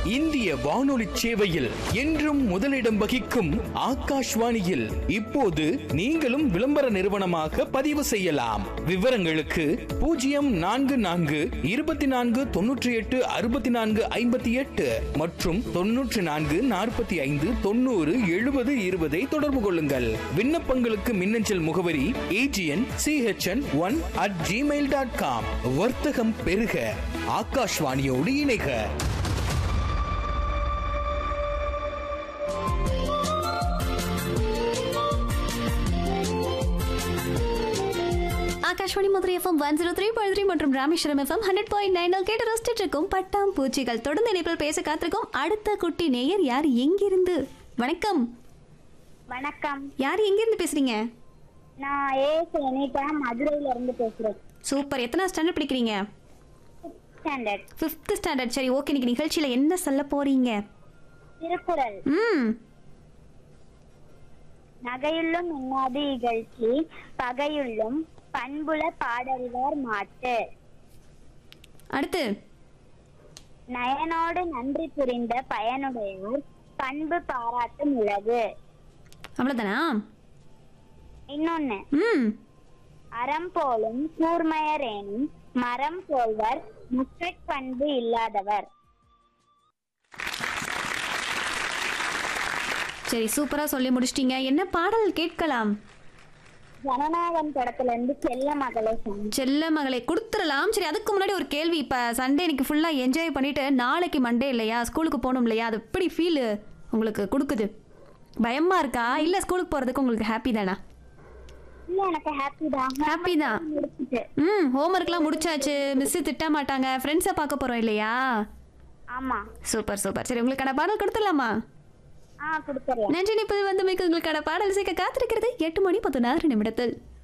இந்திய வானொலி சேவையில் என்றும் முதலிடம் வகிக்கும் ஆகாஷ்வாணியில் இப்போது நீங்களும் விளம்பர நிறுவனமாக பதிவு செய்யலாம் விவரங்களுக்கு பூஜ்ஜியம் நான்கு நான்கு இருபத்தி நான்கு தொன்னூற்றி எட்டு அறுபத்தி நான்கு ஐம்பத்தி எட்டு மற்றும் தொன்னூற்றி நான்கு நாற்பத்தி ஐந்து தொண்ணூறு எழுபது இருபதை தொடர்பு கொள்ளுங்கள் விண்ணப்பங்களுக்கு மின்னஞ்சல் முகவரி AGN CHN one at Gmail dot com வர்த்தகம் பெருக ஆகாஷ்வாணியோடு இணைக Akashvani Madurai FM one zero three point three மற்றும் Rameswaram FM hundred point nine கேட்டு ரசிச்சிட்டு இருக்கும் பட்டாம் பூச்சிகள் தொடர்ந்து இணைப்பில் பேச காத்திருக்கும் அடுத்த குட்டி நேயர் யார் எங்கிருந்து வணக்கம் வணக்கம் யார் எங்கிருந்து பேசுறீங்க நான் ஏ சேனிகா மதுரையில இருந்து பேசுறேன் சூப்பர் எத்தனை ஸ்டாண்டர்ட் படிக்கிறீங்க ஸ்டாண்டர்ட் ஃபிஃப்த் ஸ்டாண்டர்ட் சரி ஓகே இன்னைக்கு நிகழ்ச்சியில என்ன சொல்ல போறீங்க திருக்குறள் ம் நகையுள்ளும் இன்னாது இகழ்ச்சி பகையுள்ளும் பண்புல பாடறிவார் மாட்டு அடுத்து நயனோடு நன்றி புரிந்த பயனுடையோர் பண்பு பாராட்டும் உலகு அவ்வளோதானா இன்னொன்னு ம் அறம் போலும் கூர்மையரேனும் மரம் போல்வர் முக்கட் பண்பு இல்லாதவர் சரி சூப்பரா சொல்லி முடிச்சிட்டீங்க என்ன பாடல் கேட்கலாம் ஜனநாயகன் படத்துல இருந்து செல்ல மகளை சொன்ன செல்ல மகளை கொடுத்துடலாம் சரி அதுக்கு முன்னாடி ஒரு கேள்வி இப்போ சண்டே இன்னைக்கு ஃபுல்லாக என்ஜாய் பண்ணிட்டு நாளைக்கு மண்டே இல்லையா ஸ்கூலுக்கு போகணும் இல்லையா அது எப்படி ஃபீல் உங்களுக்கு கொடுக்குது பயமா இருக்கா இல்லை ஸ்கூலுக்கு போகிறதுக்கு உங்களுக்கு ஹாப்பி தானா இல்ல எனக்கு ஹாப்பி தான் ஹாப்பி தான் முடிச்சுட்டு ம் ஹோம்ஒர்க்லாம் முடிச்சாச்சு மிஸ்ஸு திட்ட மாட்டாங்க ஃப்ரெண்ட்ஸை பார்க்க போகிறோம் இல்லையா ஆமா சூப்பர் சூப்பர் சரி உங்களுக்கான பாடல் கொடுத்துடலாமா ஆ கொடுத்துடலாம் நன்றி நிப்பது வந்து மிக உங்களுக்கான பாடல் சேர்க்க காத்திருக்கிறது எட்டு மணி பதினாறு நிமிடத்தில்